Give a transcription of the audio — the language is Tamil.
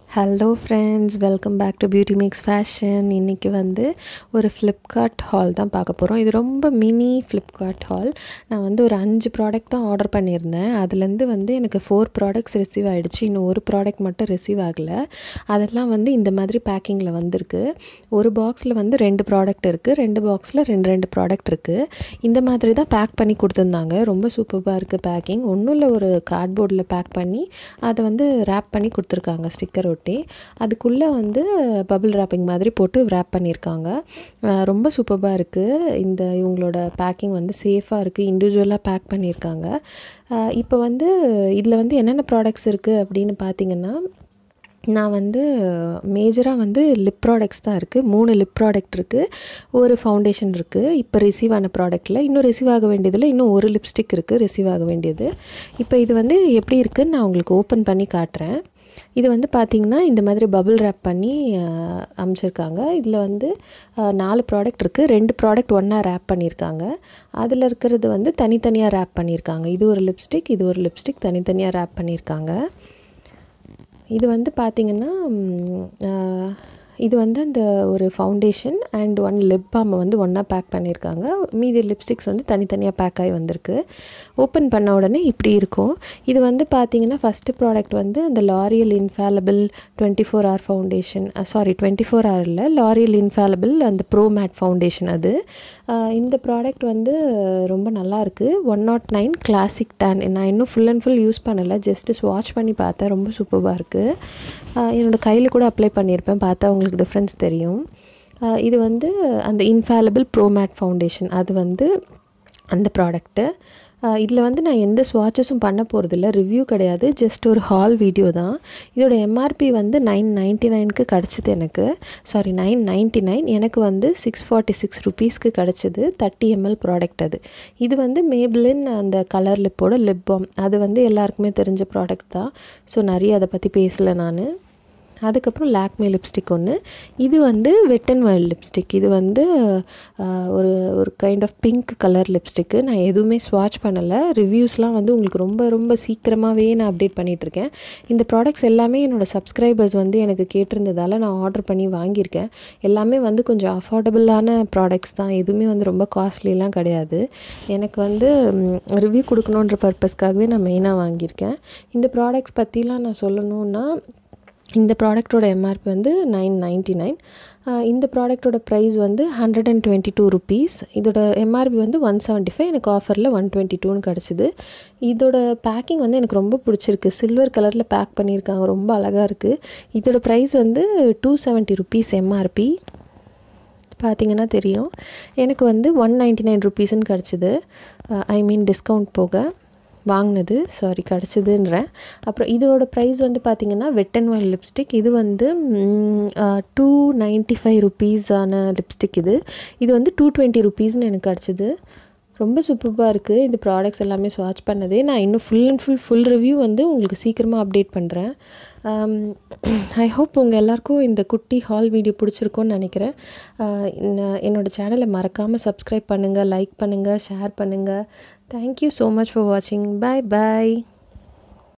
hello friends welcome back to Beauty Max Fashion இன்றைக்கி வந்து ஒரு ஃப்ளிப்கார்ட் ஹால் தான் பார்க்க போகிறோம் இது ரொம்ப மினி ஃப்ளிப்கார்ட் ஹால் நான் வந்து ஒரு அஞ்சு ப்ராடக்ட் தான் ஆர்டர் பண்ணியிருந்தேன் அதுலேருந்து வந்து எனக்கு ஃபோர் ப்ராடக்ட்ஸ் ரிசீவ் ஆகிடுச்சு இன்னும் ஒரு ப்ராடக்ட் மட்டும் ரிசீவ் ஆகலை அதெல்லாம் வந்து இந்த மாதிரி பேக்கிங்கில் வந்திருக்கு ஒரு பாக்ஸில் வந்து ரெண்டு ப்ராடக்ட் இருக்குது ரெண்டு பாக்ஸில் ரெண்டு ரெண்டு ப்ராடக்ட் இருக்குது இந்த மாதிரி தான் பேக் பண்ணி கொடுத்துருந்தாங்க ரொம்ப சூப்பராக இருக்குது பேக்கிங் ஒன்றும் இல்லை ஒரு கார்ட்போர்டில் பேக் பண்ணி அதை வந்து ரேப் பண்ணி கொடுத்துருக்காங்க ஸ்டிக்கர் ஒட்டி அதுக்குள்ளே வந்து பபிள் ரேப்பிங் மாதிரி போட்டு ரேப் பண்ணியிருக்காங்க அஹ் ரொம்ப சூப்பராக இருக்குது இந்த இவங்களோட பேக்கிங் வந்து சேஃபாக இருக்குது இண்டிவிஜுவலாக பேக் பண்ணியிருக்காங்க அஹ் இப்போ வந்து இதில் வந்து என்னென்ன ப்ராடக்ட்ஸ் இருக்குது அப்படின்னு பார்த்தீங்கன்னா நான் வந்து மேஜராக வந்து லிப் ப்ராடக்ட்ஸ் தான் இருக்குது மூணு லிப் ப்ராடக்ட் இருக்குது ஒரு ஃபவுண்டேஷன் இருக்குது இப்போ ரிசீவ் ஆன ப்ராடக்ட்டில் இன்னும் ரிசீவ் ஆக வேண்டியதில் இன்னும் ஒரு லிப்ஸ்டிக் இருக்குது ரிசீவ் ஆக வேண்டியது இப்போ இது வந்து எப்படி இருக்குன்னு நான் உங்களுக்கு ஓப்பன் பண்ணி காட்டுறேன் இது வந்து பார்த்திங்கன்னா இந்த மாதிரி பபிள் ரேப் பண்ணி அஹ், அமைச்சிருக்காங்க இதில் வந்து அஹ், நாலு ப்ராடக்ட் இருக்குது ரெண்டு ப்ராடக்ட் ஒன்றா ரேப் பண்ணியிருக்காங்க அதில் இருக்கிறது வந்து தனித்தனியாக ரேப் பண்ணியிருக்காங்க இது ஒரு லிப்ஸ்டிக் இது ஒரு லிப்ஸ்டிக் தனித்தனியாக ரேப் பண்ணியிருக்காங்க இது வந்து பார்த்திங்கன்னா ம், ஆஹ், இது வந்து அந்த ஒரு foundation and one lip balm வந்து ஒன்றா பேக் பண்ணியிருக்காங்க மீதி லிப்ஸ்டிக்ஸ் வந்து தனித்தனியாக பேக் ஆகி வந்திருக்கு ஓப்பன் பண்ண உடனே இப்படி இருக்கும் இது வந்து பார்த்திங்கன்னா ஃபஸ்ட்டு ப்ராடக்ட் வந்து அந்த L'Oreal infallible twenty four hour foundation sorry twenty four ஹவரில் லாரியல் இன்ஃபேலபிள் அந்த ப்ரோ மேட் ஃபவுண்டேஷன் அது ஆஹ், இந்த ப்ராடக்ட் வந்து ரொம்ப நல்லா இருக்குது one nought nine classic tan நான் இன்னும் ஃபுல் அண்ட் ஃபுல் யூஸ் பண்ணலை ஜஸ்ட்டு ஸ்வாட்ச் பண்ணி பார்த்தேன் ரொம்ப சூப்பராக இருக்குது என்னோடய கையில் கூட அப்ளை பண்ணியிருப்பேன் பார்த்தா உங்களுக்கு டிஃப்ரென்ஸ் தெரியும் ஆஹ், இது வந்து அந்த இன்ஃபேலபிள் ப்ரோ மேட் ஃபவுண்டேஷன் அது வந்து அந்த ப்ராடக்ட்டு இதில் வந்து நான் எந்த ஸ்வாட்சஸும் பண்ண போகிறதில்ல ரிவ்யூ கிடையாது ஜஸ்ட் ஒரு ஹால் வீடியோ தான் இதோட எம்ஆர்பி வந்து நைன் நைன்ட்டி நைனுக்கு கிடச்சிது எனக்கு சாரி நைன் நைன்ட்டி நைன் எனக்கு வந்து சிக்ஸ் ஃபார்ட்டி சிக்ஸ் ருபீஸ்க்கு கிடச்சிது தேர்ட்டி எம்எல் ப்ராடக்ட் அது இது வந்து மேபிளின் அந்த கலர் லிப்போட லிப் பாம் அது வந்து எல்லாருக்குமே தெரிஞ்ச ப்ராடக்ட் தான் ஸோ நிறைய அதை பற்றி பேசலை நான் அதுக்கப்புறம் லாக்மே லிப்ஸ்டிக் ஒன்று இது வந்து வெட் அண்ட் வைல்ட் லிப்ஸ்டிக் இது வந்து ஆஹ், ஒரு ஒரு kind of pink colour lipstick நான் எதுவுமே ஸ்வாட்ச் பண்ணலை ரிவ்யூஸ்லாம் வந்து உங்களுக்கு ரொம்ப ரொம்ப சீக்கிரமாகவே நான் அப்டேட் பண்ணிகிட்ருக்கேன் இந்த ப்ராடக்ட்ஸ் எல்லாமே என்னோடய சப்ஸ்கிரைபர்ஸ் வந்து எனக்கு கேட்டிருந்ததால் நான் ஆர்டர் பண்ணி வாங்கியிருக்கேன் எல்லாமே வந்து கொஞ்சம் அஃபோர்டபுளான ப்ராடக்ட்ஸ் தான் எதுவுமே வந்து ரொம்ப காஸ்ட்லிலாம் கிடையாது எனக்கு வந்து ரிவ்யூ கொடுக்கணுன்ற பர்பஸ்க்காகவே நான் மெயினாக வாங்கியிருக்கேன் இந்த ப்ராடக்ட் பற்றிலாம் நான் சொல்லணுன்னா இந்த ப்ராடக்டோட எம்ஆர்பி வந்து நைன் நைன்ட்டி நைன் இந்த ப்ராடக்டோட ப்ரைஸ் வந்து hundred and twenty two rupees இதோட எம்ஆர்பி வந்து ஒன் செவன்ட்டி ஃபைவ் எனக்கு ஆஃபரில் ஒன் டுவெண்ட்டி டூன்னு கிடச்சிது இதோட பேக்கிங் வந்து எனக்கு ரொம்ப பிடிச்சிருக்கு சில்வர் கலரில் பேக் பண்ணியிருக்காங்க ரொம்ப அழகாக இருக்குது இதோட ப்ரைஸ் வந்து டூ செவன்ட்டி ருபீஸ் எம்ஆர்பி பார்த்தீங்கன்னா தெரியும் எனக்கு வந்து ஒன் நைன்ட்டி நைன் ருபீஸ்ன்னு கிடச்சிது ஐ மீன் டிஸ்கவுண்ட் போக வாங்கினது சாரி கிடச்சிதுன்றேன் அப்புறம் இதோட ப்ரைஸ் வந்து பார்த்திங்கன்னா வெட் அண்ட் வைல்ட் லிப்ஸ்டிக் இது வந்து டூ நைன்ட்டி ஃபைவ் ருபீஸான லிப்ஸ்டிக் இது இது வந்து டூ டுவெண்ட்டி ருபீஸ்னு எனக்கு கிடச்சிது ரொம்ப சூப்பராக இருக்குது இந்த ப்ராடக்ட்ஸ் எல்லாமே ஸ்வாட்ச் பண்ணதே நான் இன்னும் full and full full review வந்து உங்களுக்கு சீக்கிரமாக அப்டேட் பண்ணுறேன் ஐ ஹோப் உங்கள் எல்லாருக்கும் இந்த குட்டி ஹால் வீடியோ பிடிச்சிருக்கும்னு நினைக்கிறேன் ஆஹ் என்ன- என்னோட சேனலை மறக்காமல் சப்ஸ்கிரைப் பண்ணுங்கள் லைக் பண்ணுங்கள் ஷேர் பண்ணுங்கள் தேங்க்யூ ஸோ மச் ஃபார் வாட்சிங் பை பாய்